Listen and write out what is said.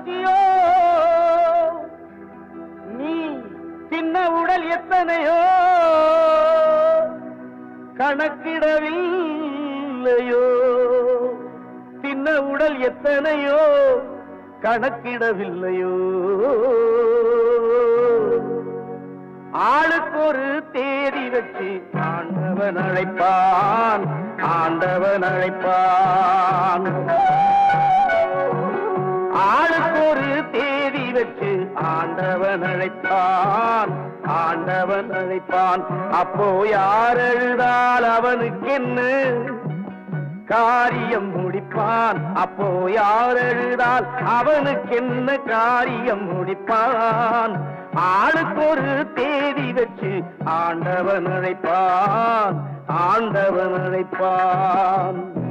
சக்தியோ நீ சின்ன உடல் எத்தனையோ கணக்கிடவில்லையோ சின்ன உடல் எத்தனையோ கணக்கிடவில்லையோ ஆளுக்கு ஒரு தேதி வச்சு ஆண்டவன் அழைப்பான் ஆண்டவன் அழைப்பான் ஆளுக்கு ஒரு தேதி வச்சு ஆண்டவன் அழைப்பான் ஆண்டவன் அழைப்பான் அப்போ யார் எழுதால் அவனுக்கு என்ன காரியம் முடிப்பான் அப்போ யார் எழுதால் அவனுக்கு என்ன காரியம் முடிப்பான் ஆளுக்கு ஒரு தேதி வச்சு ஆண்டவன் அழைப்பான் ஆண்டவன் அழைப்பான்